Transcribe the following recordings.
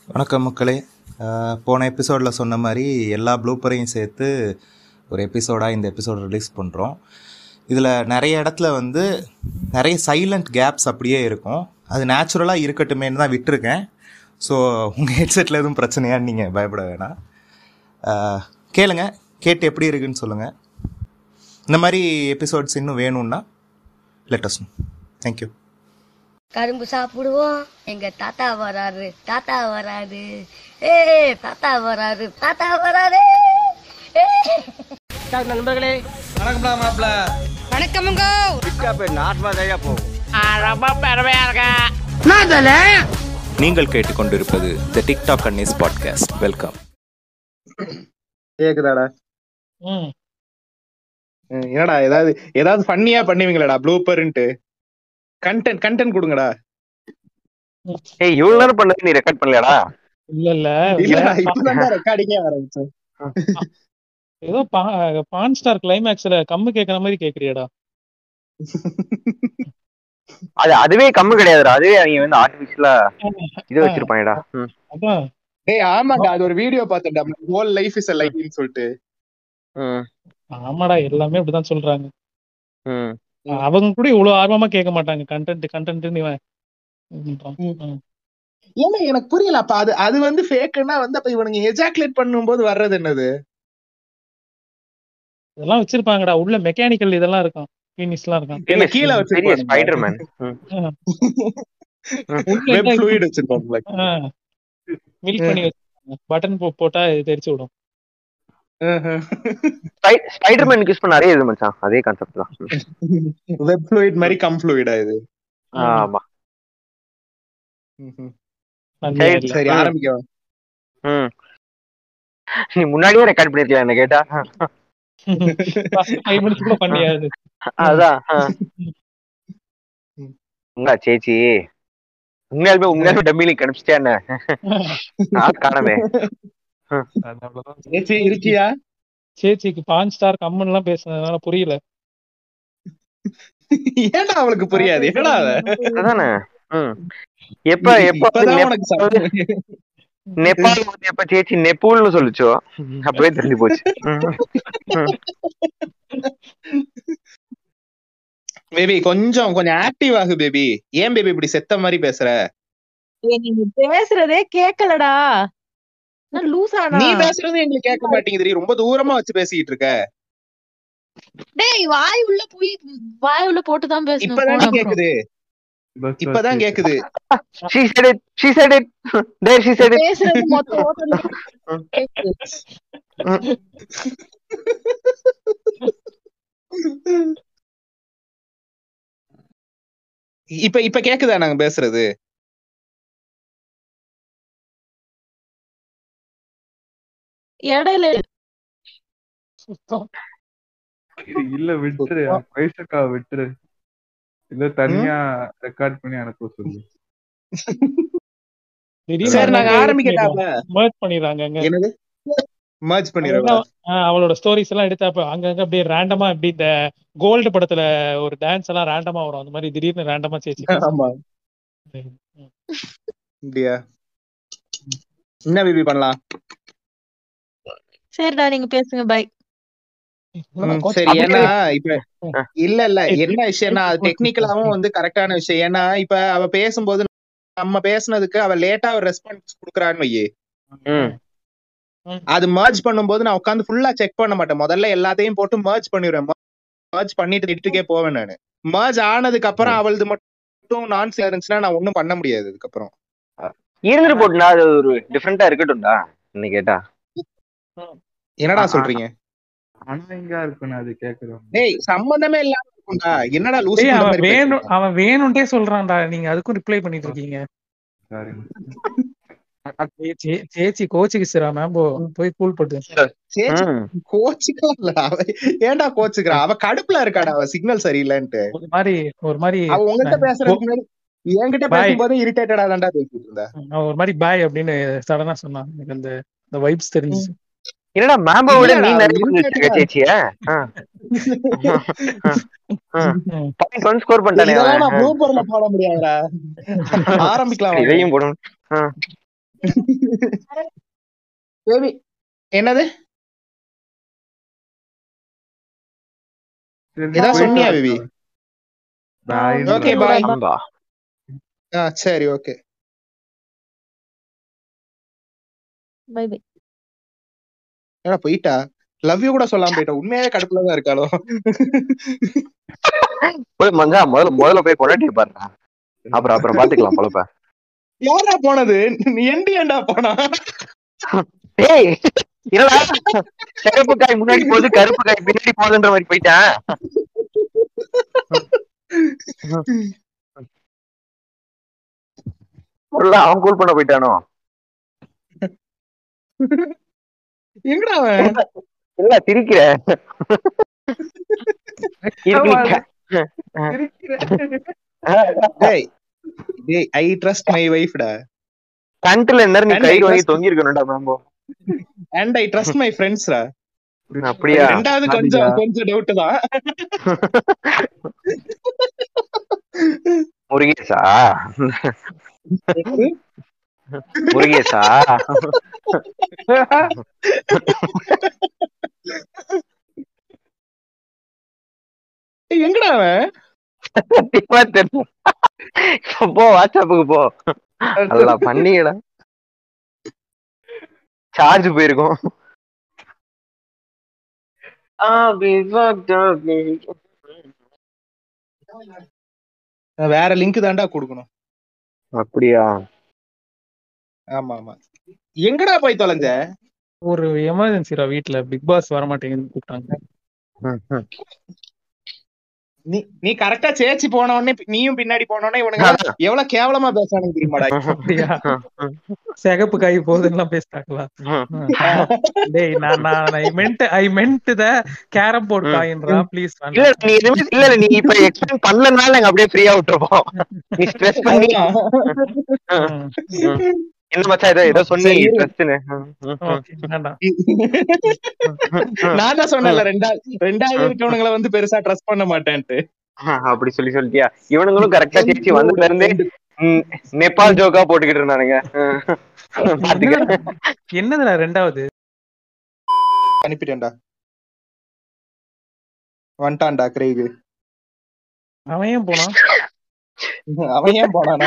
வணக்கம் மக்களே அஹ் போன எபிசோடில் சொன்ன மாதிரி எல்லா ப்ளூப்பரையும் சேர்த்து ஒரு எபிசோடாக இந்த எபிசோட் ரிலீஸ் பண்ணுறோம் இதில் நிறைய இடத்துல வந்து நிறைய சைலண்ட் கேப்ஸ் அப்படியே இருக்கும் அது நேச்சுரலாக இருக்கட்டுமேன்னு தான் விட்டுருக்கேன் ஸோ உங்கள் ஹெட்செட்டில் எதுவும் பிரச்சனையான்னு நீங்கள் பயப்பட வேணாம் அஹ் கேளுங்க கேட்டு எப்படி இருக்குன்னு சொல்லுங்கள் இந்த மாதிரி எபிசோட்ஸ் இன்னும் வேணும்னா லெட்டஸ் தேங்க்யூ கரும்பு சாப்பிடுவோம் எங்க தாத்தா வராரு தாத்தா வராரு ஏ தாத்தா வராரு தாத்தா வராரு ஏ நண்பர்களே வணக்கம்டா மாப்ள வணக்கமுங்க நீங்கள் கேட்டுக்கொண்டிருப்பது the TikTok Annis podcast welcome கேக்குதாடா ம் ம், என்னடா ஏதாவது ஏதாவது ஃபன்னியா பண்ணுவீங்களடா ப்ளூப்பர்ன்ட்டு கண்டென்ட் கண்டென்ட் கொடுங்கடா ஏய் இவ்வளவு நேரம் பண்ணது நீ ரெக்கார்ட் பண்ணலையாடா இல்ல இல்ல இல்லடா இல்ல. இப்பதான் ரெக்கார்டிங்கே ஆரம்பிச்சேன் ஏதோ பா- பான் ஸ்டார் கிளைமேக்ஸ்ல கம்மு கேக்குற மாதிரி கேக்குறியடா அது அதுவே கம்மு கிடையாதுடா அதுவே அவங்க வந்து ஆர்டிபிஷியலா இது வச்சிருப்பாங்கடா ம். அதான் டேய் ஆமாடா அது ஒரு வீடியோ பார்த்தேன்டா ஹோல் லைஃப் இஸ் a லைஃப்னு சொல்லிட்டு ம். ஆமாடா எல்லாமே அப்படிதான் சொல்றாங்க ம். அவங்க கூட இவ்வளவு ஆர்வமா கேட்க மாட்டாங்க கண்டென்ட் கண்டென்ட் இவன் இது பண்றான். ம். ஏன்னா எனக்கு புரியல அப்ப அது அது வந்து ஃபேக்குன்னா வந்து அப்ப இவனுங்க எஜாக்குலேட் பண்ணும்போது வர்றது என்னது இதெல்லாம் வச்சிருப்பாங்கடா உள்ள மெக்கானிக்கல் இதெல்லாம் இருக்கும் பீனிஸ் எல்லாம் இருக்கும் இல்ல கீழே பெரிய வச்சிருப்பானுங்க ஸ்பைடர்மேன் உள்ள வெப் என்ன ஃப்ளூயிட் வச்சிருப்பானுங்க மில்க் பண்ணி வச்சிருப்பாங்க பட்டன் போட்டா இது தெரிச்சு விடும் ஸ்பைடர்மேன் யூஸ் பண்ண நிறைய இது மச்சான் அதே கான்செப்ட் தான் ம். வெப் ஃப்ளூயிட் மாதிரி கம் ஃப்ளூயிடா இது ஆமா ம்ஹும். நன்மையா சரி, இல்ல. சரி ம். ஆரம்பிக்க ம். நீ முன்னாடியே ரெக்கார்ட் பண்ணிருக்கலாம் என்ன கேட்டா First five minutes கூட பண்ணியாது அதான் ஆ. உங்க சேச்சி உண்மையாலுமே உண்மையாலுமே டம்மி லிங்க் அனுப்பிச்சிட்டே என்ன நான் காணமே ஏச்சி இருக்கியா சேச்சிக்கு பான் ஸ்டார் கம்மன் எல்லாம் பேசுனதுனால புரியல ஏன்டா அவளுக்கு புரியாது என்னடா அவ? அதானே ம். எப்ப எப்ப இப்பதான் நெப்- உனக்கு சப்ப- நேபாள் வந்து எப்ப சேச்சி நெப்பூல்னு சொல்லிச்சோ அப்பவே தெரிஞ்சு போச்சு ம். ம். பேபி கொஞ்சம் கொஞ்சம் ஆக்டிவ் ஆகு பேபி ஏன் பேபி இப்படி செத்த மாதிரி பேசுற ஏய், நீங்க பேசுறதே கேக்கலடா நான் லூசாடா நீ பேசுறது எங்களுக்கு கேட்க மாட்டேங்குது ரொம்ப தூரமா வச்சு பேசிட்டு இருக்க டேய் வாய் உள்ள போய் வாய் உள்ள போட்டு தான் பேசணும் இப்பதான் phone அப்புறம். கேக்குது இப்பதான் கேக்குது She said it. She said it. There she said it. பேசுறது மொத்த ஓட்டல கேக்குது. இப்ப இப்ப கேக்குதா நாங்க பேசுறது இடையில சுத்தம் இல்ல விட்டுரு வயசுக்கா விட்டுரு இல்ல தனியா ரெக்கார்ட் பண்ணி அனுப்ப சொல்லு சரி நாங்க ஆரம்பிக்கட்டாம merge பண்ணிடுறாங்க அங்க என்னது மர்ஜ் பண்ணிடுறோம் ஆஹ் அவளோட ஸ்டோரிஸ் எல்லாம் எடுத்து அப்ப அங்கங்க அப்படியே ரேண்டமா இப்படி இந்த கோல்டு படத்துல ஒரு டான்ஸ் எல்லாம் ரேண்டமா வரும் அந்த மாதிரி திடீர்னு ரேண்டமா சேச்சி ஆமா இப்படியா என்ன பேபி பண்ணலாம் சரிடா நீங்க பேசுங்க பை ம், சரி ஏன்னா இப்ப இல்ல இல்ல என்ன விஷயம்னா அது டெக்னிக்கலாவும் வந்து கரெக்டான விஷயம் ஏன்னா இப்ப அவ பேசும்போது நம்ம பேசுனதுக்கு அவ லேட்டா ஒரு ரெஸ்பான்ஸ் குடுக்குறான்னு வையே ம். அது மர்ஜ் பண்ணும்போது நான் உட்காந்து ஃபுல்லா செக் பண்ண மாட்டேன் முதல்ல எல்லாத்தையும் போட்டு மர்ஜ் பண்ணிடுவேன் மர்ஜ் பண்ணிட்டு திட்டுக்கே போவேன் நானு மர்ஜ் ஆனதுக்கு அப்புறம் அவளது மட்டும் நான் இருந்துச்சுன்னா நான் ஒண்ணும் பண்ண முடியாது அதுக்கப்புறம் இருந்துட்டு போட்டுனா அது ஒரு டிஃப்ரெண்டா இருக்கட்டும்டா என்ன கேட்டா என்னடா ஆ, ஆ. சொல்றீங்க ஆனா இங்க இருக்கணும் அது கேக்குறோம் டேய் சம்பந்தமே இல்லாம இருக்கும்டா என்னடா லூஸ் ஏய், அவன் வேணும் அவன் வேணும்ட்டே சொல்றான்டா நீங்க அதுக்கும் ரிப்ளை பண்ணிட்டு இருக்கீங்க சாரி ஏய், சே- சேச்சி கோச்சுக்கு சிரா மேம்போ போய் கூல் போட்டு ம். கோச்சுக்கலாம் இல்ல அவ ஏன்டா கோச்சுக்கிறா அவ கடுப்புல இருக்காடா அவ சிக்னல் சரியில்லைன்ட்டு ஒரு மாதிரி ஒரு மாதிரி அவ உங்ககிட்ட பேசுறதுக்கு முன்னாடி என்கிட்ட Bye. பேசும்போது இரிட்டேட்டடா தான்டா பேசிட்டு இருந்தா அவன் ஒரு மாதிரி பாய் அப்படின்னு சடனா சொன்னான் எனக்கு அந்த இந்த வைப்ஸ் தெரிஞ்சுச்சு என்னடா மேம்போ விட நீ இல்லடா, நிறைய அது புரிஞ்சு வச்சிருக்க irritated-ஆ சேச்சிய ம். பாயிண்ட் ஒன் ஸ்கோர் பண்ணிட்டானே இதெல்லாம் அவன் நான் ப்ளூபர்ல போட முடியாதுடா ஆரம்பிக்கலாம் வாங்க. இதையும் போடணும் ஆ. பேபி என்னது சரி, ஏதாவது போயிட்டு சொன்னியா வரேன். Baby Bye. ஓகே பாய் நண்பா ஆ சரி ஓகே பை பை ஏடா போயிட்டா லவ் யூ கூட சொல்லாம போயிட்டா உண்மையாவே கடுப்புல தான் இருக்காளோ போய் மஞ்சா முதல்ல முதல்ல போய் கொண்டாட்டி பாருங்க அப்புறம் அப்புறம் பாத்துக்கலாம் பொழப்ப யாரா போனது நீ எண்டி ஏண்டா போனா ஏய் இல்லடா சிகப்பு காய் முன்னாடி போகுது கருப்பு காய் பின்னாடி போகுதுன்ற மாதிரி போயிட்டேன் இல்ல, அவன் கூல் பண்ண போயிட்டானோ எங்கடா அவன் இல்ல சிரிக்கிற இருக்கு. டேய் டேய் ஐ ட்ரஸ்ட் மை வைஃப்டா கண்ட்டுல இருந்தாரு நீ And கை I வாங்கி trust- தொங்கி இருக்கணும்டா மேம்போ அண்ட் ஐ ட்ரஸ்ட் மை ஃப்ரெண்ட்ஸ்டா அப்படியா ரெண்டாவது கொஞ்சம் கொஞ்சம் டவுட் தான் முருகேசா முருகேசா ஏய், எங்கடா அவன் சத்தியமா தெரியல போ வாட்ஸ்அப்புக்கு போ அதெல்லாம் பண்ணிக்கடா சார்ஜ் போயிருக்கும் வேற லிங்க் தான்டா கொடுக்கணும் அப்படியா ஆமா ஆமா எங்கடா போய் தொலைஞ்ச ஒரு எமர்ஜென்சிரா வீட்ல பிக் பாஸ் வர மாட்டேங்குதுன்னு கூப்பிட்டாங்க நீ நீ கரெக்டா சேச்சி போன உடனே நீயும் பின்னாடி போன உடனே இவனுங்க எவ்வளவு கேவலமா பேசானுங்க தெரியுமாடா அப்படியா சிகப்பு காய் போகுதுன்னு பேசிட்டாங்களா டேய் நான் நான் I meant I meant the carrom board காயின்றா ப்ளீஸ் இல்ல நீ எதுவுமே இல்ல இல்ல, நீ இப்ப எக்ஸ்பிளைன் பண்ணலனால நாங்க அப்படியே ஃப்ரீயா விட்டுருப்போம் நீ ஸ்ட்ரெஸ் பண்ணி என்ன மச்சான் ஏதோ ஏதோ சொன்னி சரி, இரு. ஸ்ட்ரெஸ்னு ஓகே வேண்டாம் நான் தான் சொன்னேன்ல ரெண்டாவது ரெண்டாவது இருக்கவனுங்களை வந்து பெருசா ட்ரஸ்ட் பண்ண மாட்டேன்ட்டு அப்படி சொல்லி சொல்லிட்டியா இவனுங்களும் கரெக்டா சேச்சி வந்ததுல இருந்தே ம், நேபாள் ஜோக்கா போட்டுக்கிட்டு இருந்தானுங்க பாத்துக்க என்னதுடா ரெண்டாவது அனுப்பிட்டேன்டா வந்துட்டான்டா கிரேகு அவன் ஏன் போனான் அவன் ஏன் போனானா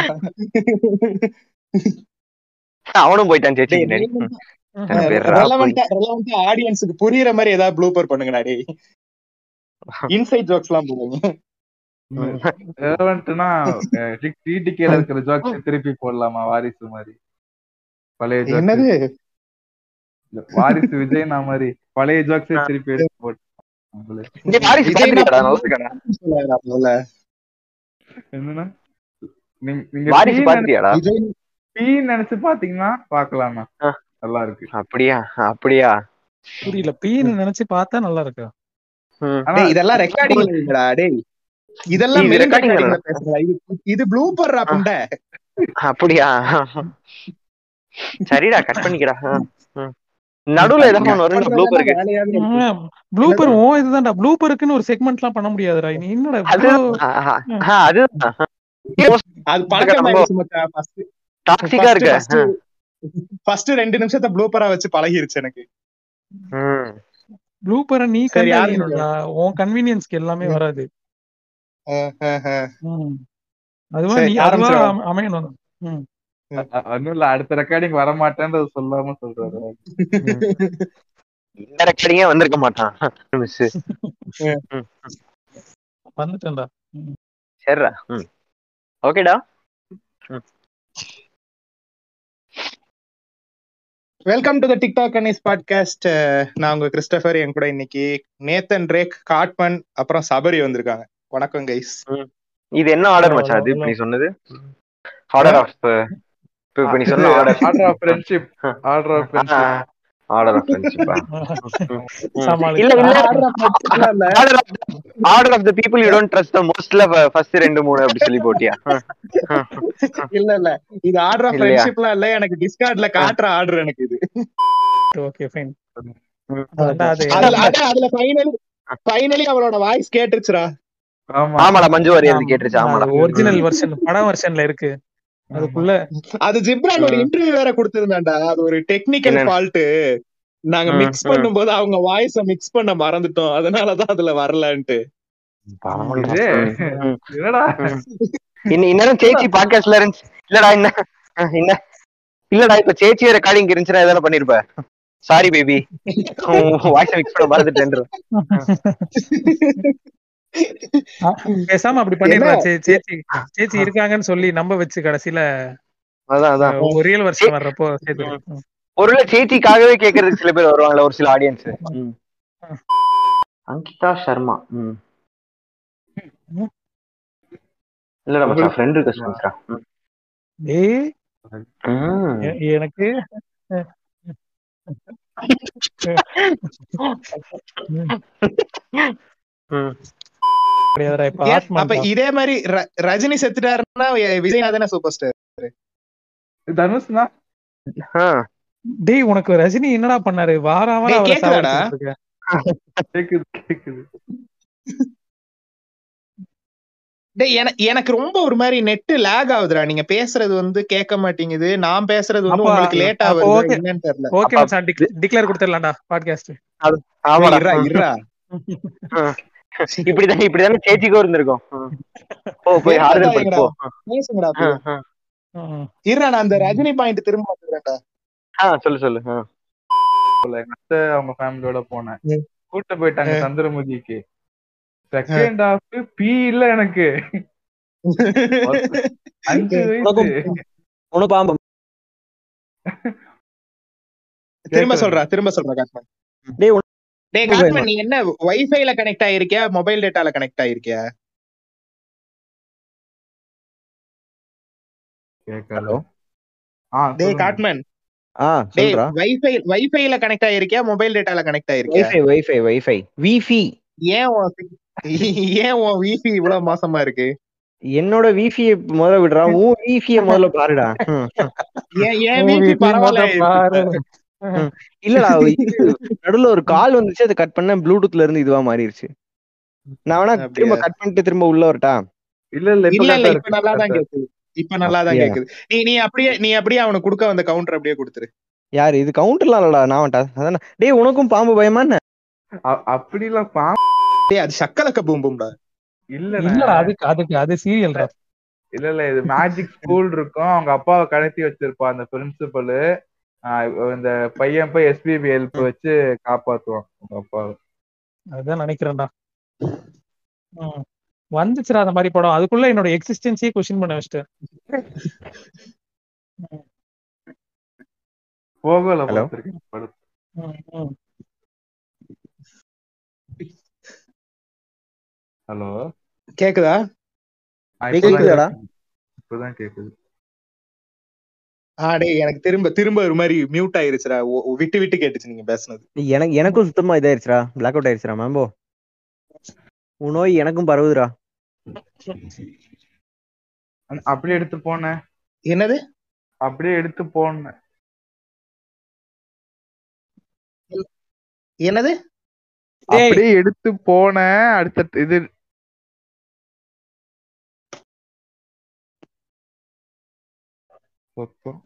அவனும் போயிட்டான் சேச்சி பின்னாடி எனக்கு பேர் ராகுல். ரெலவெண்டா ரெலவெண்டா ஆடியன்ஸுக்கு புரியுற மாதிரி ஏதாவது ப்ளூப்பர் பண்ணுங்கடா டேய் இன்சைட் ஜோக்ஸ் எல்லாம் போடுங்க ரெலவெண்ட்னா டிடிகேல இருக்கிற ஜோக்ஸ் திருப்பி போடலாமா வாரிசு மாதிரி பழைய jokes. என்னது இல்ல, வாரிசு விஜய்னா மாதிரி பழைய ஜோக்ஸே திருப்பி எடுத்து போட்டு இங்க வாரிசு இதே பாத்துருக்கடா நல்லா இருக்காடா சொல்லாதடா முதல்ல. என்னன்னா நீங்க நீங்க வாரிசு P நினை- பாத்துட்டியாடா விஜய் P நினைச்சு பாத்தீங்கன்னா பாக்கலாம்ண்ணா ஆ. நல்லா இருக்கு அப்படியா அப்படியா புரியல பீன்னு நினைச்சு பார்த்தா நல்லா இருக்கு ம். ஆனா டேய் இதெல்லாம் ரெக்கார்டிங் இல்லடா டேய் இதெல்லாம் இது மெயின் recording ரெக்கார்டிங்ல பேசுறா இது இது ப்ளூப்பர்ரா புண்ட அப்படியா சரிடா கட் பண்ணிக்கடா ஆ, ம். நடுவுல ஏதாவது ஒண்ணு வரும் ப்ளூப்பர் இருக்கு வேலையாவே இருக்கு. ப்ளூப்பர் ஓ இதுதான்டா ப்ளூப்பருக்குன்னு ஒரு செக்மெண்ட்லாம் பண்ண முடியாதுடா நீ என்னடா அது இவ்ளோ- ஆ, ஆ, அது அது பழக்கமாயிருச்சு மச்சான் ஃபர்ஸ்ட் டாக்ஸிக்கா இருக்கு ஃபர்ஸ்ட் ரெண்டு நிமிஷத்தை ப்ளூப்பரா வச்சு பழகிருச்சு எனக்கு ம். ப்ளூப்பரை நீ சரி, யாரு கண்டறியணும்டா உன் கன்வீனியன்ஸ்க்கு எல்லாமே வராது அஹ் அஹ் அஹ். ம். அதுவா சரி, நீ அதுவா ஆரம்பிச்சிடலாம். அம- அமையணும் ம். ஒன்னும் இல்ல அடுத்த ரெக்கார்டிங் வர மாட்டேன்றது சொல்லாம சொல்றாரு இந்த ரெக்கார்டிங்கே வந்திருக்க மாட்டான் மிஸ் வந்துட்டேன்டா ம். சரிடா ம் ஓகேடா welcome to the TikTok Annis podcast நான் உங்க கிறிஸ்டபர் என் கூட இன்னைக்கு நேத்தன் ரேக் காட்மன் அப்புறம் சபரி வந்திருக்காங்க வணக்கம் கைஸ் இது என்ன ஆர்டர் மச்சான் அது இப்ப நீ சொன்னது ஆர்டர் ஆஃப் இப்ப நீ சொன்ன order order of friendship order of friendship order of ஃப்ரெண்ட்ஷிப்பா சமாளி. இல்ல இல்ல order of order of the people you don't trust the மோஸ்ட்ல ஃபர்ஸ்ட் ரெண்டு மூணு அப்படி சொல்லி போட்டியா இல்ல இல்ல இது ஆர்டர் ஆஃப் இல்லையா? ஃப்ரெண்ட்ஷிப்லாம் இல்ல எனக்கு டிஸ்கார்ட்ல காட்டுற ஆர்டர் எனக்கு இது ஓகே ஃபைன் ம். அதான் அது அதுல அதான் அதுல ஃபைனலி ஃபைனலி அவளோட வாய்ஸ் கேட்டுருச்சுடா ஆமா ஆமாடா மஞ்சு வாரியர் கேட்டுருச்சு ஆமாடா ஒரிஜினல் வெர்ஷன் படம் வெர்ஷன்ல இருக்கு அதுக்குள்ள அது ஜிப்ரான் ஒரு ம். இன்டர்வியூ வேற கொடுத்திருந்தாண்டா அது ஒரு டெக்னிக்கல் என்னன்னு? ஃபால்ட் நாங்க ம், மிக்ஸ் ம். பண்ணும்போது அவங்க வாய்ஸ மிக்ஸ் பண்ண மறந்துட்டோம் அதனாலதான் அதுல வரலன்ட்டு பாவம்டா. இது ம், ம், என்னடா ம். இன்ன- இந்நேரம் சேச்சி பாட்காஸ்ட்ல இருந்துச்சு இல்லடா என்ன என்ன இல்லடா இப்ப சேச்சி ரெக்கார்டிங் இருந்துச்சுன்னா எதாவது பண்ணிருப்ப சாரி பேபி வாய்ஸ் மிக்ஸ் பண்ண மறந்துட்டேன் பேசாம அப்படி பண்ணிடலாம் சே- சேச்சி சேச்சி இருக்காங்கன்னு சொல்லி நம்ப வச்சு கடைசியில அதான் அதான் ஒரு ரியல் வருஷம் வர்றப்போ சேர்த்து ம். ஒருவேளை சேச்சிக்காகவே கேக்குறதுக்கு சில பேர் வருவாங்களா ஒரு சில ஆடியன்ஸ் அங்கிதா சர்மா ம். ம். இல்லடா மச்சான் ஃப்ரெண்ட் ரிக்வெஸ்ட் வந்துடா ஏய் எ- எனக்கு கிடையாதுடா இப்ப ஏன், ஆத்மா அப்ப இதே மாதிரி ர- ரஜினி செத்துட்டாருன்னா விஜய் தானே சூப்பர் ஸ்டார் தனுஷ்னா டேய் உனக்கு ரஜினி என்னடா பண்ணாரு வார வாரம் டேய், அவரை கேக்குதாடா? சாவடிச்சிட்டு இருக்க. கேக்குது கேக்குது டேய் என- எனக்கு ரொம்ப ஒரு மாதிரி நெட் லேக் ஆகுதுடா நீங்க பேசுறது வந்து கேட்க மாட்டேங்குது நான் பேசுறது வந்து அப்பா, உங்களுக்கு லேட் அப்ப ஆகுது okay. என்னன்னு தெரியல ஓகே அப்பா- மச்சான் டிக்ளேர் கொடுத்துடலாம்டா பாட்காஸ்ட் ஆமாடா இருடா இருடா இப்படிதான் இப்படிதானே சேச்சிக்கும் இருந்திருக்கும் போ போய் ஆறுதல் படு போ பேசுங்கடா ஆ, bro. ஆ. இருடா நான் அந்த ரஜினி பாயிண்ட் திரும்ப வந்துடுறேன்டா ஆ, சொல்லு சொல்லு ஆ. எங்க அத்தை அவங்க ஃபேமிலியோட போனேன் ம். கூட்ட போயிட்டாங்க ம். சந்திரமுகிக்கு செகண்ட் ஹாஃப் பி இல்ல எனக்கு அஞ்சு வயசு உனக்கு பாம்பு திரும்ப கேக்குது. சொல்றா திரும்ப சொல்றா காட்மன் டேய் உனக்கு டேய் காட்மன் நீ என்ன வைஃபைல கனெக்ட் ஆயிருக்கியா மொபைல் டேட்டால கனெக்ட் ஆயிருக்கியா கேட்கல ஆ டேய் சொல்லுங்க. காட்மன் ஆ டேய் சொல்றா வைஃபை வைஃபைல கனெக்ட் ஆயிருக்கியா மொபைல் டேட்டால கனெக்ட் ஆயிருக்கியா வைஃபை வைஃபை வைஃபை விஃபி ஏன் உன் ஏன் உன் wifi இவ்வளவு மோசமா இருக்கு என்னோட விஃபி முதல்ல விடுறா உன் விஃபிய முதல்ல பாருடா ம். ஏன் ஏன் wifi பரவாயில்ல பாரு. இல்லடா இது நடுவுல ஒரு கால் வந்துச்சு அதை கட் பண்ண ப்ளூடூத்ல இருந்து இதுவா மாறிடுச்சு நான் வேணா அப்படியா? திரும்ப கட் பண்ணிட்டு திரும்ப உள்ள வரட்டா இல்ல இல்ல இப்ப இல்ல இல்ல correct ஆ இப்ப இருக்கு. நல்லா தான் கேக்குது இப்ப நல்லா தான் அப்படியா? கேக்குது நீ நீ அப்படியே நீ அப்படியே அவனுக்கு கொடுக்க வந்த கவுண்டர் அப்படியே கொடுத்துரு யாரு இது கவுண்டர்லாம் இல்லடா நான் வேண்டா அதானே டேய் உனக்கும் பாம்பு பயமா என்ன அ- அப்படிலாம் பாம்பு டேய் அது சக்கலக்க பூம்பும்டா இல்லண்ணே இல்லடா அதுக்கு அதுக்கு அது சீரியல்டா இல்ல இல்ல இது மேஜிக் ஸ்கூல் இருக்கும் அவங்க அப்பாவை கடத்தி வச்சிருப்பா அந்த பிரின்சிபல் இந்த பையன் போய் எஸ்பிபி ஹெல்ப் வச்சு காப்பாத்துவான் அவங்க அப்பாவை அதான் நினைக்கிறேன்டா ம். வந்துச்சுடா அந்த மாதிரி படம் அதுக்குள்ள என்னோட எக்ஸிஸ்டன்ஸே கொஸ்டின் பண்ண வச்சிட்டேன் போகல Hello? பார்த்திருக்கேன் படம் ம், ம். ஹலோ கேக்குதா கேக்குதாடா? இப்பதான் கேக்குது ஆ டேய் எனக்கு திரும்ப திரும்ப ஒரு மாதிரி மியூட் ஆயிருச்சுடா ஒ- ஒ- விட்டு விட்டு கேட்டுச்சு நீங்க பேசுனது எனக்கு எனக்கும் சுத்தமா இதாயிருச்சுடா பிளாக் அவுட் ஆயிருச்சுடா மேம்போ உன் நோய் எனக்கும் பரவுதுடா அ- அப்படியே எடுத்து போனேன் என்னது அப்படியே எடுத்து போனேன் என்னது டேய். அப்படியே எடுத்து போனேன் அடுத்த இது சத்தம்.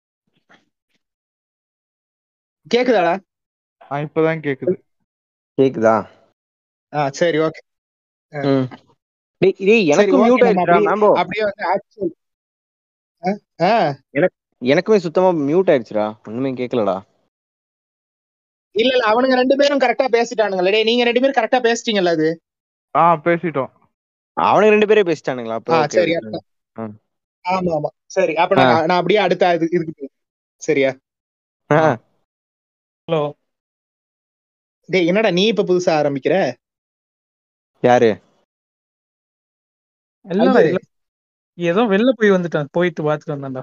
கேக்குதாடா ஆ, இப்பதான் கேக்குது கேக்குதா ஆ சரி ஓகே ம். டேய் டேய் எனக்கும் okay, மியூட் நம்ம ஆயிருச்சுடா அப்படியே- மேம்போ அப்படியே வந்து ஆக்சுவல் ஆ எனக்குமே சுத்தமா மியூட் ஆயிருச்சுடா ஒண்ணுமே கேட்கலடா இல்ல இல்ல அவனுங்க ரெண்டு பேரும் கரெக்டா பேசிட்டானுங்களே டேய் நீங்க ரெண்டு பேரும் கரெக்டா பேசிட்டீங்கல்ல அது ஆ பேசிட்டோம் அவனுக்கு ரெண்டு பேரே பேசிட்டானுங்களா அப்ப ஆ okay, சரி okay. ஆ. ஆமா ஆமா சரி அப்ப நான் நான் அப்படியே அடுத்த இது- இதுக்கு போறேன். சரியா ஆ, ஹலோ டேய் என்னடா நீ இப்ப புதுசா ஆரம்பிக்கிற யாரு இல்லடா அது- இல்ல ஏதோ வெளில போய் வந்துட்டான் போயிட்டு பார்த்துட்டு வந்தான்டா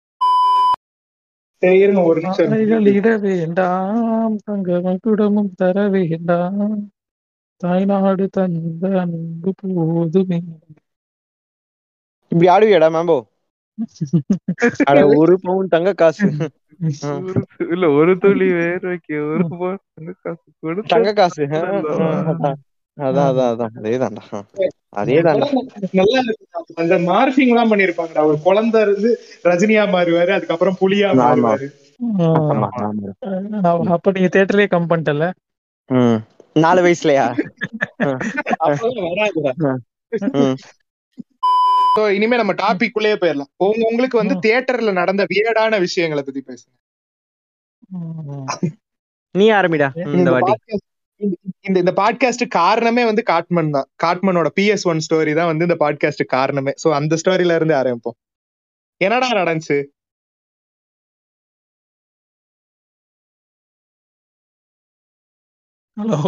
சரி இருங்க ஒரு நிமிஷம் ஆலைகள் இட வேண்டாம் தங்கமும் குடமும் தர வேண்டாம் தாய்நாடு தந்த அன்பு போதுமே இப்படி ஆடுவியாடா மேம்போ அட ஒரு பவுன் தங்க காசு ஆ. ஒரு து- இல்ல ஒரு துளி வேர்வைக்கு ஒரு பவுன் காசு கொடுத்து தங்க காசு ஆ, ஆ. அதான் அதான் அதான் அதேதான்டா அதேதான்டா நல்லா இருக்கு அந்த மார்பிங் எல்லாம் பண்ணிருப்பாங்கடா ஒரு குழந்தை இருந்து ரஜினியா மாறுவாரு அதுக்கப்புறம் புலியா ஆமா. மாறுவாரு ஆமா ஆமா அப்ப- அப்ப நீங்க தியேட்டர்லயே கம் பண்ணிட்டல ம் நாலு வயசுலயா அப்பெல்லாம் வராதுடா ம் So, இனிமே நம்ம டாபிக் குள்ளேயே போயிடலாம் உங்க உங்களுக்கு வந்து ம். தியேட்டர்ல நடந்த வியர்டான விஷயங்களை பத்தி பேசுங்க நீ ஆரம்பிடா ம், இந்த இந்த வாட்டி podcast- இந்த- இந்த இந்த பாட்காஸ்ட் காரணமே வந்து காட்மன் தான் காட்மனோட பிஎஸ் ஒன் ஸ்டோரி தான் வந்து இந்த பாட்காஸ்ட் காரணமே சோ அந்த ஸ்டோரியில இருந்து ஆரம்பிப்போம் என்னடா நடந்துச்சு ஹலோ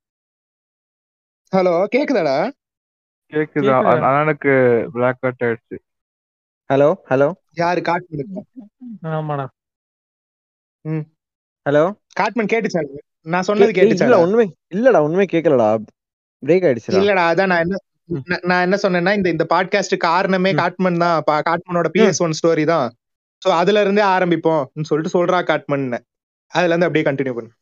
ஹலோ கேக்குதாடா கேக்குதா கேக்குதா? அ- அண்ணனுக்கு பிளாக் அவுட் ஆயிடுச்சு ஹலோ ஹலோ யாரு காட்மனுக்கு ஆமாடா ஹலோ காட்மன் கேட்டுச்சா நான் சொன்னது இல்ல கேட்டுச்சா உண்மை இல்லடா உண்மை கேக்கலடா பிரேக் ஆயிடுச்சுடா இல்லடா அதான் நான் என்ன நான் நான் என்ன சொன்னேன்னா இந்த இந்த பாட்காஸ்ட் காரணமே ம். காட்மன் தான் பா- காட்மனோட பிஎஸ் ஒன் ஸ்டோரி தான் சோ அதுல இருந்தே ஆரம்பிப்போம் சொல்லிட்டு சொல்றா காட்மன் அதுல இருந்து அப்படியே கண்டினியூ பண்ணு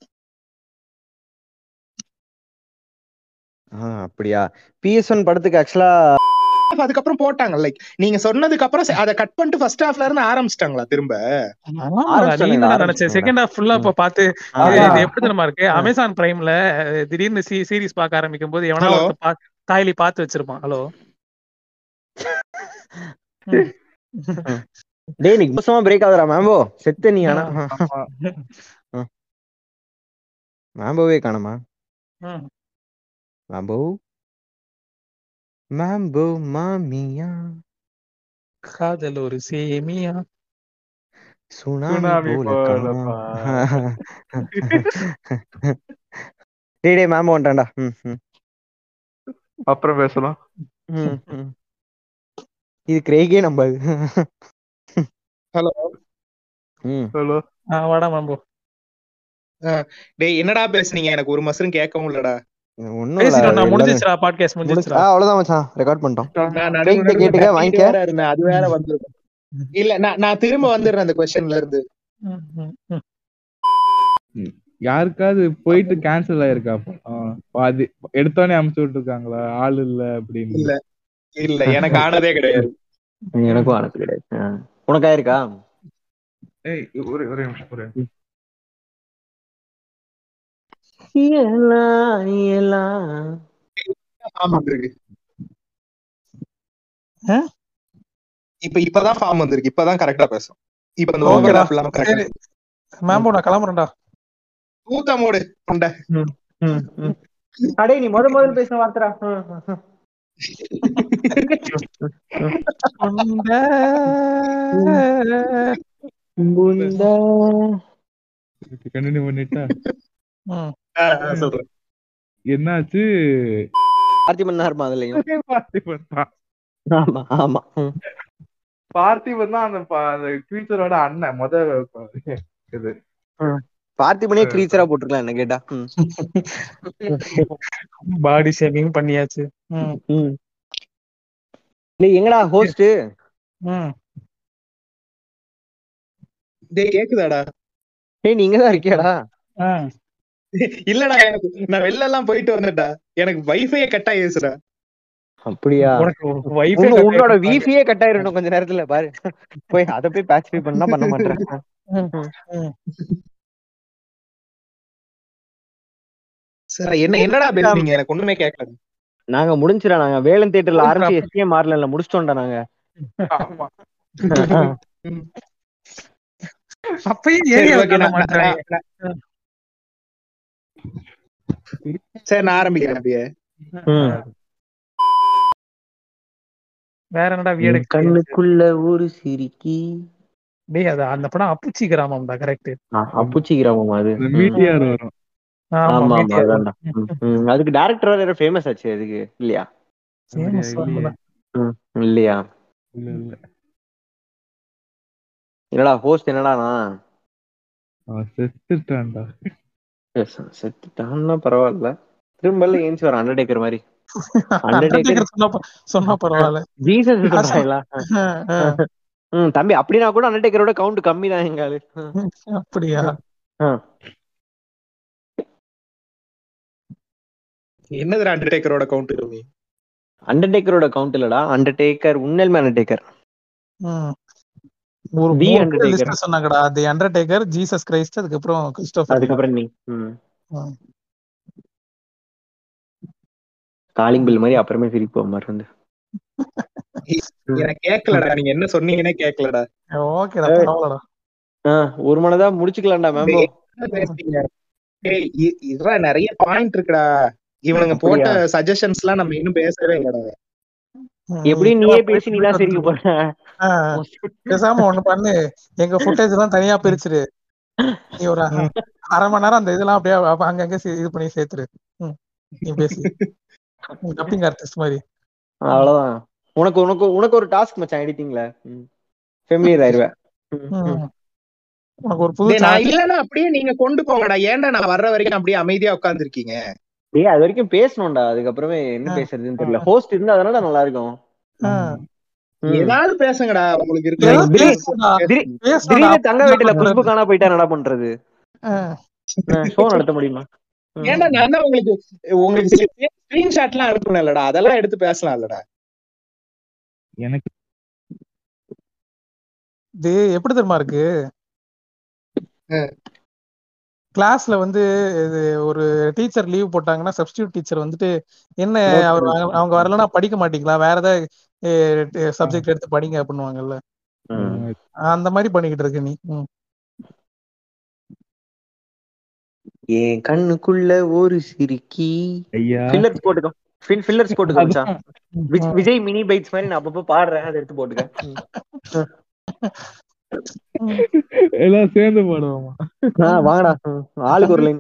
ஆ, அப்படியா பிஎஸ் ஒன் படத்துக்கு ஆக்சுவலா அதுக்கப்புறம் போட்டாங்க லைக் நீங்க சொன்னதுக்கு அப்புறம் ச- அதை கட் பண்ணிட்டு ஃபர்ஸ்ட் ஹாஃப்ல இருந்து ஆரம்பிச்சிட்டாங்களா திரும்ப ஆமாடா, நீ ஆரம்பிச்சிட்டானுங்க, என்ன நினைச்ச ஆரம்பிச்சிட்டானுங்க. செகண்ட் ஹாஃப் ஃபுல்லா இப்ப பாத்து ஆ, இது ஆ. இது எப்படி தெரியுமா இருக்கு ஆ. அமேசான் பிரைம்ல அஹ், திடீர்னு சீரிஸ் பார்க்க ஆரம்பிக்கும் போது எவனா Hello? ஒருத்த பா தாய்லி பார்த்து வச்சிருப்பான் ஹலோ டேய் நீ மோசமா பிரேக் ஆகுறா மேம்போ செத்த நீ ஆனா ஆமா மேம்போவே காணமா மேம்போ மேம்போ மாமியா காதல் ஒரு சேமியா சுனாமி சுனாமி போல போல காணா. டேய் டேய் மேம்போ வந்துட்டான்டா ம் ம் அப்புறம் பேசலாம் ம், ம். இது கிரேகே நம்பாது ஹலோ ம் ஹலோ வாடா மாம்போ டேய் என்னடா பேசுனீங்க எனக்கு ஒரு மசரும் கேட்கவும் இல்லடா ஒண்ணும் இல்ல பேசிட்டோம் நான் எல்லாமே முடிஞ்சிச்சுடா பாட்காஸ்ட் முடிச்சு முடிஞ்சிச்சுடா ஆ அவ்வளவுதான் மச்சான் ரெக்கார்ட் பண்ணிட்டோம் நான் கேட்டுக்க, நடுவுல கேட்டுக்க, தட்டிட்டு வாங்கிக்க. வேற இருந்தேன் அது வேற வந்து இல்ல நான் நான் திரும்ப வந்துடுறேன் அந்த கொஸ்டின்ல இருந்து ம், ம், ம். யாருக்காவது போயிட்டு கேன்சல் ஆயிருக்கா ஆ, பாதி எடுத்தோடனே அமுச்சு விட்டுருக்காங்களா ஆள் இல்ல அப்படின்னு இல்ல இல்ல எனக்கு ஆனதே கிடையாது எனக்கும் ஆனது கிடையாது ஆ. உனக்கு ஆயிருக்கா ஏய் ஒரே ஒரே நிமிஷம் ஒரே நிமிஷம். ஃபார்ம் வந்திருக்கு ஆ? இப்ப இப்பதான் ஃபார்ம் வந்திருக்கு இப்பதான் கரெக்டா பேசும் இப்ப அந்த ஓகேடா ஓவர்லாப் இல்லாம சரி கரெக்டா மேம்போ நான் கிளம்புறேன்டா ஊத்த மூடு உண்ட அடே நீ முத முதல்ல பேசின வார்த்தைடா கண்டினியூ பண்ணிட்டா ம். சொல்றேன் என்னாச்சு பார்த்திபன் தான் இருப்பான் அதுலயும் பார்த்திபன் தான் ஆமா ஆமா ம். பார்த்திபன் தான் அந்த ப- அந்த கிரீச்சரோட அண்ணன் முத இது பார்த்திபனே கிரீச்சரா போட்டிருக்கலாம் என்ன கேட்டா ம். பாடி ஷேமிங் பண்ணியாச்சு ம், ம். டேய் எங்கடா ஹோஸ்ட் ம். டேய் கேக்குதாடா டேய் நீ இங்கதான் இருக்கியாடா ஆ. இல்லடா எனக்கு நான் வெளில எல்லாம் போயிட்டு வந்துட்டா எனக்கு வைஃபையே கட் ஆயிருச்சுடா அப்படியா உனக்கு வைஃபை உங்க- உன்னோட விபியே கட் ஆயிரும் கொஞ்ச நேரத்துல பாரு போய் அத போய் பேட்ச் பண்ணா பண்ண மாட்டேன் சரி என்ன என்னடா பேசுறீங்க எனக்கு ஒண்ணுமே கேட்கல நாங்க முடிஞ்சிடா நாங்க வேலன் தியேட்டர்ல முடிஞ்சிடா. ஆரம்பிச்சு எஸ்கே மாறல முடிச்சிட்டோம்டா நாங்க ஆமா அப்பயும் சரி ஏரியா ஓகே காட்ட மாட்டாங்க சரி நான் ஆரம்பிக்கிறேன் அப்படியே வேற என்னடா வீடு கண்ணுக்குள்ள ஒரு சிரிக்கி டேய் அது அந்த படம் அப்புச்சி கிராமம்டா கரெக்ட் அப்புச்சி கிராமம் அது இந்த மீட்டியார் வரும் ஆமா ஆமா மீடியா அதான்டா ம், ம். அதுக்கு டேரக்டர் வேற ஃபேமஸ் ஆச்சு அதுக்கு இல்லையா famous இல்லையே. தான். ம், இல்லையா இல்ல இல்ல என்னடா ஹோஸ்ட் என்னடானா அவன் செத்துட்டான்டா செத்துட்டான்னா பரவாயில்ல திரும்ப ஏஞ்சி வர அண்டர்டேக்கர் மாதிரி Undertaker சொன்னா ப- சொன்னா பரவாயில்ல ஜீசஸ் சொல்றாங்களா ஆ, ஆ. ம் தம்பி அப்படின்னா கூட அண்டர்டேக்கரோட கவுண்ட் கம்மி தான் எங்க ஆளு அப்படியா ஆ. என்னது அண்டர்டேக்கரோட கவுண்ட் கம்மி அண்டர்டேக்கரோட கவுண்ட் இல்லடா அண்டர்டேக்கர் உண்மையிலுமே அண்டர்டேக்கர் ம். ஒரு தி மூணு Undertaker. லிஸ்ட் சொன்னாங்கடா தி அண்டர்டேக்கர் ஜீசஸ் கிரைஸ்ட் அதுக்கப்புறம் கிறிஸ்டோபர் அதுக்கப்புறம் நீ ம். ம். காலிங் பில் மாதிரி அப்புறமே சிரிப்பு மாதிரி இருந்து எனக்கு கேட்கலடா நீங்க என்ன சொன்னீங்கன்னே கேட்கலடா ஓகேடா பரவாயில்லடா ஆ, ஒரு மனதா முடிச்சுக்கலாம்டா மேம்போ என்ன பேசுறீங்க? ஏய், இ- இதுல நிறைய பாயிண்ட் இருக்குடா இவனுங்க போட்ட சஜஷன்ஸ் எல்லாம் நம்ம இன்னும் பேசவே இல்லடா ம். எப்படியும் நீயே பேசி நீ தான் சிரிக்க போற ஆ, பேசாம ஒண்ணு பண்ணு எங்க ஃபுட்டேஜ் எல்லாம் தனியா பிரிச்சிரு நீ ஒரு அரை மணி நேரம் அந்த இதெல்லாம் அப்படியே அப்ப அங்கங்க சே- இது பண்ணி சேர்த்துரு ம். நீ பேசி டப்பிங் ஆர்டிஸ்ட் மாதிரி அவ்வளவுதான் உனக்கு உனக்கு உனக்கு ஒரு டாஸ்க் மச்சான் எடிட்டிங்ல ஃபெமிலியர் ஆயிருவேன் ம். உனக்கு ஒரு புது டேய், நான் challenge. இல்லன்னா அப்படியே நீங்க கொண்டு போங்கடா ஏன்டா நான் வர்ற வரைக்கும் அப்படியே அமைதியா உட்கார்ந்துருக்கீங்க ஏய் அது வரைக்கும் பேசணும்டா அதுக்கப்புறமே என்ன ஆ. பேசுறதுன்னு தெரியல ஹோஸ்ட் இருந்தா அதனால நல்லா இருக்கும் ஆ. ம். ஏதாவது பேசுங்கடா உங்களுக்கு ஏதாவது இருக்கு பேசுடா. திடீர்- பேசுடா. திடீர்னு தங்க வீட்டுல குஷ்பு காணா போயிட்டா என்னடா பண்றது ஆ. ஷோ நடத்த முடியுமா ம். ஏன்டா நான் தான் உங்களுக்கு உங்களுக்கு ஸ்கிரீன்ஷாட் எல்லாம் அனுப்புனேன்லடா அதெல்லாம் எடுத்து பேசலாம் இல்லடா எனக்கு இது எப்படி தெரியுமா இருக்கு ஆ. கிளாஸ்ல வந்து இது ஒரு டீச்சர் லீவ் போட்டாங்கன்னா சப்ஸ்டியூட் டீச்சர் வந்துட்டு என்ன Note அவர் பண்ணி. அவங்க- அவங்க வரலன்னா படிக்க மாட்டீங்களா வேற ஏதாவது சப்ஜெக்ட் எடுத்து படிங்க அப்படின்னுவாங்கல்ல ம். அந்த மாதிரி பண்ணிக்கிட்டு இருக்க நீ ம். என் கண்ணுக்குள்ள ஒரு சிரிக்கி ஐயா ஃபில்லர்ஸ் போட்டுக்கோ ஃபில் ஃபில்லர்ஸ் போட்டுக்கோ மச்சான் ம். விஜ்- விஜய் மினி பைட்ஸ் மாதிரி நான் அப்பப்போ பாடுறேன் அதை எடுத்து போட்டுக்க ம். எல்லாம் சேர்ந்து பாடுவோமா ஆ, வாங்கடா ம். ஆளுக்கு ஒரு லைன்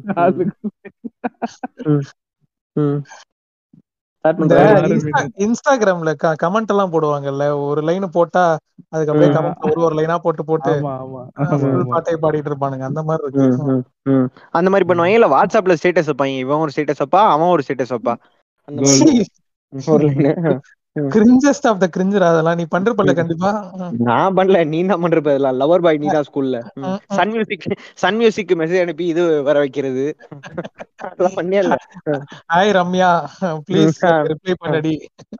ஸ்டார்ட் இந்த பண்றேன் ஆறு இன்ஸ்டா- இன்ஸ்டாகிராம்ல கமெண்ட் எல்லாம் போடுவாங்கல்ல ஒரு லைன் போட்டா அதுக்கு அப்படியே ம். கமெண்ட் ஒரு ஒரு லைனா போட்டு போட்டு ஆமா ஆமா ஃபுல் ஆமா பாட்டை பாடிட்டு இருப்பானுங்க அந்த மாதிரி இருக்கு ம், ம், ம். அந்த மாதிரி பண்ணுவாங்க இல்ல வாட்ஸ்அப்ல ஸ்டேட்டஸ் வைப்பாங்க இவன் ஒரு ஸ்டேட்டஸ் வைப்பா அவன் ஒரு ஸ்டேட்டஸ் வைப்பா அந்த மாதிரி ஒரு line. Cringest of the cringer அதெல்லாம் நீ பண்றப்பல கண்டிப்பா ம். நான் பண்ணல நீ தான் பண்ற இதெல்லாம் லவர் பாய் நீ தான் ஸ்கூல்ல ம், ம். Sun Music Sun Music message அனுப்பி இது வர வைக்கிறது அதெல்லாம் பண்ணியா இல்ல ஹாய் ரம்யா ப்ளீஸ் ம். ரிப்ளை பண்ணடி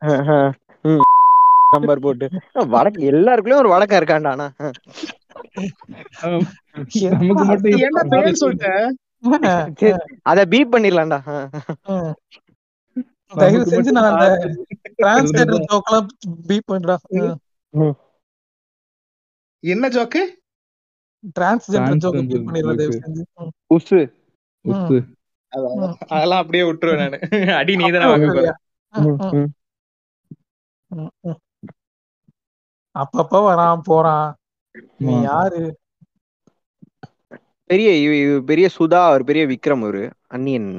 நம்பர் போட்டு வடக்கு எல்லாருக்குள்ளயும் ஒரு வழக்கம் இருக்காண்டா ஆனா நமக்கு மட்டும் ஏன்டா பேர் சொல்லிட்ட சரி, அத பீப் பண்ணிடலாம்டா ம். தயவு செஞ்சு நான் அந்த டிரான்ஸ்லேட்டர் ஜோக்கெல்லாம் பீப் பண்றா என்ன joke transgender joke Transgender beep பண்ணிடுறா தயவு joke. செஞ்சு ம். உசு உப்பு. ம். அதெல்லாம் அப்படியே விட்டுருவேன் நானு அடி நீ தானே வாங்க போற ம், ம், ம், ம். அப்பப்ப வரான் போறான் நீ ஆமா. யாரு பெரிய இவ- இவ பெரிய சுதா ஒரு பெரிய விக்ரம் ஒரு அன்னியன்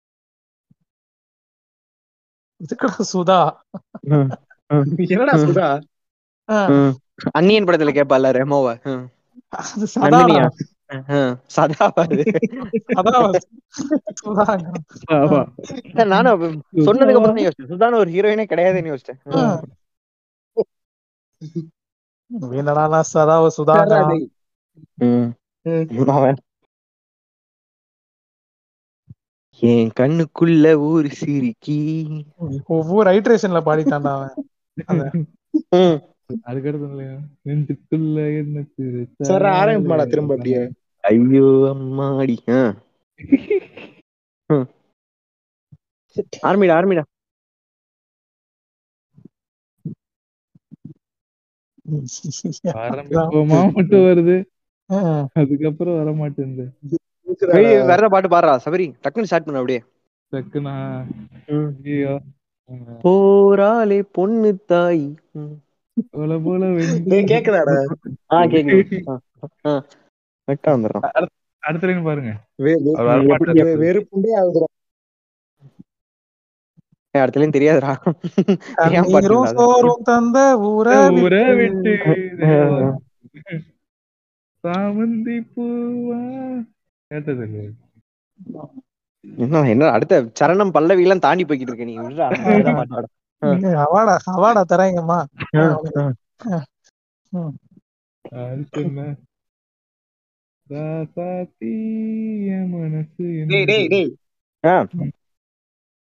இதுக்கடா சுதா என்னடா சுதா ஆ, ம். அன்னியன் படத்துல கேப்பால ரெமோவ ம். அது சதா நந்தினியா ம். சதாவா அது அதான் சுதா ஆமா. நானும் அப்ப சொன்னதுக்கு அப்புறம் தான் யோசிச்சேன் சுதான ஒரு ஹீரோயினே கிடையாதுன்னு யோசிச்சேன் என்னடா நான் சதாவ சுதாங்க ம். ம். அவன் என் கண்ணுக்குள்ள ஒரு சிரிக்கி ஒவ்வொரு ஐட்ரேஷன்ல பாடிட்டான்டா அவன் அத. ம். அதுக்கடுத்து இல்லையா? நெஞ்சுக்குள்ள என்ன சிரிச்சா சார் ஆரம்பிப்பாடா திரும்ப அப்படியே ஐயோ அம்மாடி ஆ. ம். ஆரம்பிடா ஆரம்பிடா ஆரம்பிப்போமா மட்டும் வருது ம். அதுக்கப்புறம் வர மாட்டேங்குது ஏய், வேற ஏதாவது பாட்டு பாடுறா சபரி டக்குன்னு ஸ்டார்ட் பண்ண அப்படியே டக்குனா ம். ஐயோ போராளே பொண்ணு தாய் ம். போல போல வெந்து டேய், கேக்குதாடா ஆ கேக்குது ஆ, ஆ. கரெக்டா வந்துடுறான் அடுத்த லைன் பாருங்க வே- வே- அவர் வர மாட்டாரு. வே- வெறுப்புண்டே ஆகுதுடா ஏய், அடுத்த லைன் தெரியாதுடா ஏன் பாட்டு கண்ணீரும் அது? சோறும் தந்த ஊரை ஊரை விட்டு விட்டு சாமந்தி பூவா கேட்டது இல்லையா? என்ன என்ன அடுத்த சரணம் பல்லவி எல்லாம் தாண்டி போய்கிட்டு இருக்க நீ விட்றா, அதுதான் பாட்டு பாடு. அவாடா அவாடா தராங்கம்மா ஆ, ஆ. அடுத்து என்ன ராசாத்தி என் மனசு டேய் டேய் என்னது? டேய் ஆ.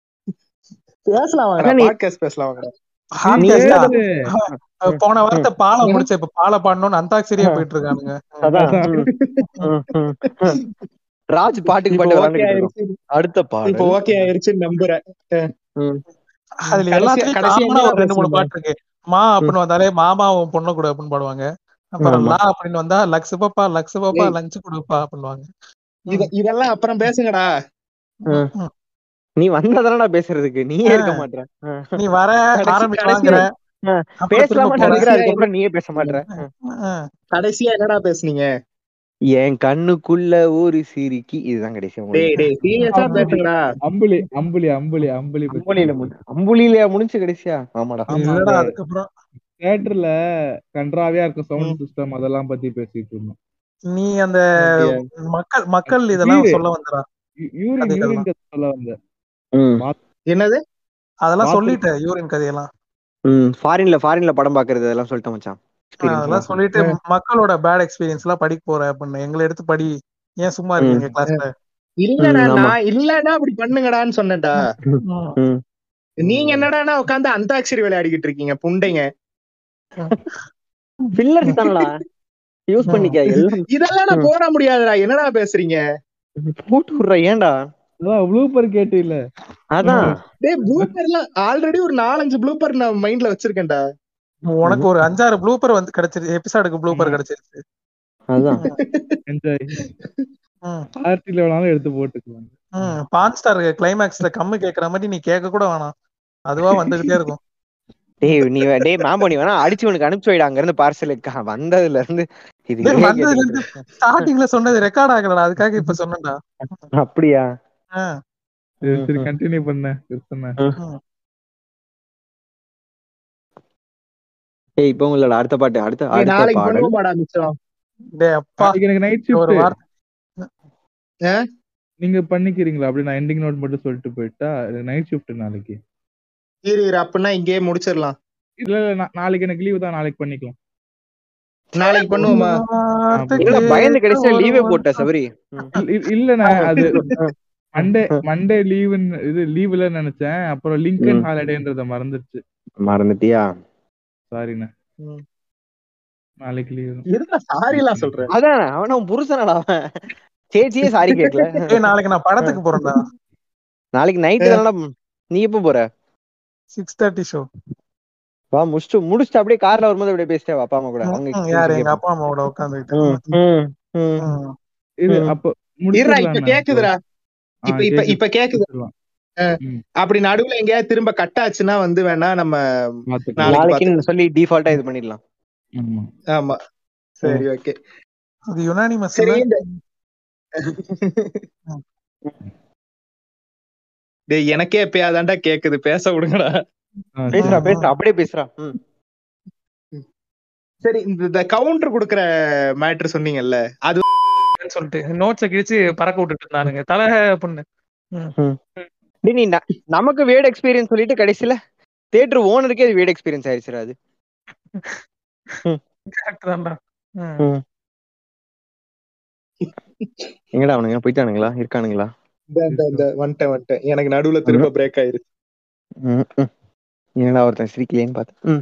பேசலாம் வாங்கடா அதான் நீ- பாட்காஸ்ட் பேசலாம் வாங்கடா ஹாட்காஸ்டா ஏது? போன வாரத்தை பாலை ம். முடிச்ச இப்ப பாலை பாடணும்னு அந்தாக்சரியா போயிட்டு இருக்கானுங்க அதான் ம், ம், ம். ராஜ் பாட்டுக்கு இப்ப பாட்டு ஓகே விளையாண்டுட்டு இருக்கோம். ஆயிருச்சு அடுத்த இப்ப பாடல் ஓகே ஆயிருச்சுன்னு நம்புறேன் ம். அதுல கடைசியா- எல்லாத்துலயும் கடைசியா காமனா ஒரு என்ன ரெண்டு மூணு பேசுனீங்க? பாட்டு இருக்கு மா அப்படின்னு வந்தாலே மாமா உன் பொண்ணு கூட அப்படின்னு பாடுவாங்க அப்புறம் ஆமா. லா அப்படின்னு வந்தா லக்ஸ் பாப்பா லக்ஸ் பாப்பா ஏய். லஞ்ச் கொடுப்பா அப்படின்னுவாங்க இத இதெல்லாம் அப்புறம் பேசுங்கடா ம். ம். நீ வந்ததானடா பேசுறதுக்கு நீயே இருக்க ஆ. மாட்ற ஆ. நீ வர கடைசி- ஆரம்பிக்கலாங்கிற ஆ. அப்புறம் திரும்ப பேசலாமான்னு போற நினைக்கிற கடைசியா அதுக்கப்புறம் நீயே பேச மாட்ற ஆ. கடைசியா என்னடா பேசுனீங்க என் கண்ணுக்குள்ள ஒரு சிரிக்கி இதுதான் கடைசி டேய் டேய் சீரியஸா ஆமா. பேசுங்கடா அம்புலி அம்புலி அம்புலி அம்புலி அம்புலியில முடி அம்புலியில முடிஞ்சு கடைசியா ஆமாடா ஆமா, இல்லடா அதுக்கப்புறம் தியேட்டர்ல கன்றாவியா இருக்க சவுண்ட் சிஸ்டம் அதெல்லாம் பத்தி பேசிட்டு இருந்தோம் நீ அந்த அப்படியா? மக்கள் மக்கள் இதெல்லாம் வீடு. சொல்ல வந்துடா யூ- யூரின் கதைகள்லாம். யூரின் கதை சொல்ல வந்தேன் ம் என்னது அதெல்லாம் பாத்து- சொல்லிட்ட யூரின் கதையெல்லாம் ம் ஃபாரின்ல ஃபாரின்ல படம் பாக்குறது அதெல்லாம் சொல்லிட்டேன் மச்சான் Experience அதெல்லாம் எல்லாம். சொல்லிட்டு மக்களோட பேட் எக்ஸ்பீரியன்ஸ் எல்லாம் படிக்க போற அப்படின்னு எங்களை எடுத்து படி ஏன் சும்மா இருக்கீங்க கிளாஸ்ல இல்லடா ம், ஆமா. நான் இல்லடா அப்படி பண்ணுங்கடான்னு சொன்னேன்டா ம். நீங்க என்னடானா உட்காந்து அந்தாக்ஷரி விளையாடிக்கிட்டு இருக்கீங்க புண்டைங்க ஃபில்லர்ஸ் தானடா யூஸ் பண்ணிக்க எல்லாம் இதெல்லாம் நான் போட முடியாதுடா என்னடா பேசுறீங்க போட்டு விடுற ஏன்டா அதான் ப்ளூப்பர் கேட்டு இல்ல அதான் டேய் ப்ளூப்பர்லாம் ஆல்ரெடி ஒரு நாலஞ்சு ப்ளூப்பர் நான் மைண்ட்ல வச்சிருக்கேன்டா உனக்கு ஒரு அஞ்சாறு ப்ளூப்பர் வந்து கிடைச்சிருச்சு எபிசோடுக்கு ப்ளூப்பர் கிடைச்சிருச்சு அதான் என்ஜாய் ம், பார்ட்டில வேணாலும் எடுத்து போட்டுக்கலாம் ம். பான் ஸ்டார் கிளைமேக்ஸ்ல கம்மு கேக்குற மாதிரி நீ கேட்க கூட வேணாம் அதுவா வந்துகிட்டே இருக்கும் டேய் நீ வே- டேய் மேம்போ நீ வேணா அடிச்சு உனக்கு அனுப்பிச்சு வைடா அங்க இருந்து பார்சல் வந்ததுல இருந்து இது டேய், ஏன் வந்ததுல கேட்டுட்டு இருந்து ஸ்டார்டிங்ல சொன்னது ரெக்கார்ட் ஆகலடா அதுக்காக இப்ப சொன்னேன்டா இருக்க? அப்படியா ஆ, சரி சரி ம். கண்டினியூ பண்ண பிரச்சனை ம். ஏய் இப்போ இல்லடா அடுத்த பாட்டு அடுத்த ஏய், அடுத்த நாளைக்கு பாடல் பண்ணுவோமாடா மிச்சம் டேய் அப்பா நாளைக்கு எனக்கு நைட் ஒரு ஷிஃப்ட் வார்த்தை நீங்க பண்ணிக்கிறீங்களா அப்படி நான் எண்டிங் நோட் மட்டும் சொல்லிட்டு போயிட்டா எனக்கு நைட் ஷிஃப்ட் நாளைக்கு இரு இரு அப்படின்னா இங்கேயே முடிச்சிடலாம் இல்ல இல்ல நா- நாளைக்கு எனக்கு லீவு தான் நாளைக்கு பண்ணிக்கலாம் நாளைக்கு பண்ணுவோமா வார்த்தை இல்ல பயந்து கேட்க கடைசியா ஒரு லீவே வார்த்தை. போட்ட சபரி ம். இல்ல- இல்ல- இல்லண்ணே அது மண்டே மண்டே லீவுன்னு இது லீவுல நினைச்சேன் அப்புறம் லிங்கன் ம். ஹாலிடேன்றத மறந்துருச்சு மறந்துட்டியா சாரிண்ணே ம். நாளைக்கு லீவு எதுக்கு சாரி எல்லாம் சொல்றேன் அதான் அவன் அவன் புருஷனடா அவன் சேச்சியே சாரி கேட்கல ஏய் நாளைக்கு நான் படத்துக்கு போறேன்டா நாளைக்கு நைட்டு தானடா நீ எப்போ போற சிக்ஸ் தேர்ட்டி ஷோ வா முடிச்சுட்டு முடிச்சுட்டு அப்படியே கார்ல வரும்போது அப்படியே பேசிட்டே வா அப்பா அம்மா கூட அவங்க யாரு experience எங்க கேட்பாங்க. அப்பா அம்மாவோட உட்காந்துக்கிட்டு ம், ம், ம். இது ம். அப்ப இருடா இப்ப முடிச்சிடலாண்ணே. கேக்குதுடா ஆ, இப்ப இப்ப கேக்குது. இப்ப கேக்குது முடிச்சிடலாம். அப்படி நடுவுல எங்கேயாவது திரும்ப கட் ஆச்சுன்னா வந்து வேணா நம்ம பாத்துக்கலாம். நாளைக்கு நாளைக்குன்னு சொல்லி டிஃபால்ட்டா இது பண்ணிடலாம் ஆமா. ஆமா சரி ஓகே அது யுனானிமஸ் சரி இந்த டேய் எனக்கே எப்பயாதான்டா கேக்குது பேச விடுங்கடா ஆ, பேசுறா சரி. பேசுறா அப்படியே பேசுறா ம். சரி இந்த கவுண்டர் குடுக்குற மேட்ரு சொன்னீங்கல்ல அது சொல்லிட்டு நோட்ஸ கிழிச்சு பறக்க விட்டுட்டு இருந்தானுங்க தலை பொண்ணு டேய் நீ ந- நமக்கு வேட் எக்ஸ்பீரியன்ஸ் சொல்லிட்டு கடைசியில தியேட்டர் ஓனருக்கே அது வேட் எக்ஸ்பீரியன்ஸ் ஆயிடுச்சுடா அது கரெக்ட் தான்டா ம். ம். எங்கடா அவனுங்க போயிட்டானுங்களா இருக்கானுங்களா இந்த இந்த- இந்த வந்துட்டேன் வந்துட்டேன் எனக்கு நடுவுல திரும்ப பிரேக் ஆயிருச்சு ம், ம். என்னடா ஒருத்தன் சிரிக்கலையேன்னு பார்த்தேன் ம்.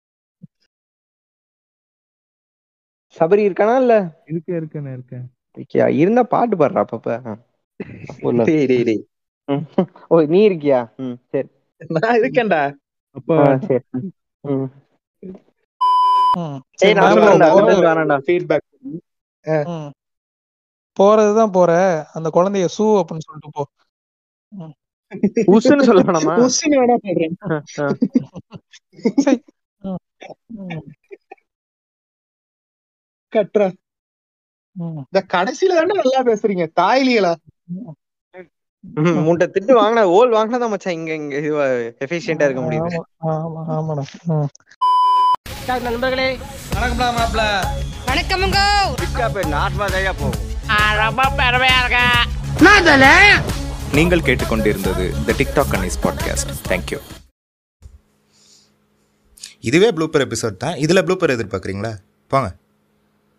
சபரி இருக்கானா இல்ல இருக்கேன் இருக்கேன் இருக்கேன் இருக்கியா இருந்தா பாட்டு பாடுறா அப்பப்ப ஆ. அப்போ இல்ல. டேய் டேய் டேய் ம். ஓ நீ இருக்கியா ம் சரி நான் இருக்கேன்டா அப்ப ஆ, சரி ம். ம். ஏய் சரி, நான் மேம், வரேன்டா போ- விருது வேணாம்டா ஃபீட்பேக் ம். போறதுதான் போற அந்த குழந்தைய சூ அப்படின்னு சொல்லிட்டு போ உசுன்னு சொல்ல வேணாமா கொஸ்டின் வேணா சொல்றேன் ஆ. சரி. ம். ம். கட்டுறா ம். இந்த கடைசியில தானே நல்லா பேசுறீங்க தாய்லிகளா ம், முட்டை திட்டு வாங்கினா ஓல் வாங்கினா தான் மச்சான் இங்க இங்க இதுவா எஃபிஷியன்டா இருக்க முடியுது ஆமா ஆமா ஆமாடா ம். நண்பர்களே வணக்கமுங்க நீங்கள் கேட்டுக்கொண்டிருந்தது the TikTok Annis podcast thank you இதுவே ப்ளூப்பர் எபிசோட் தான் இதில் ப்ளூப்பர் எதிர்பார்க்குறீங்களா போங்க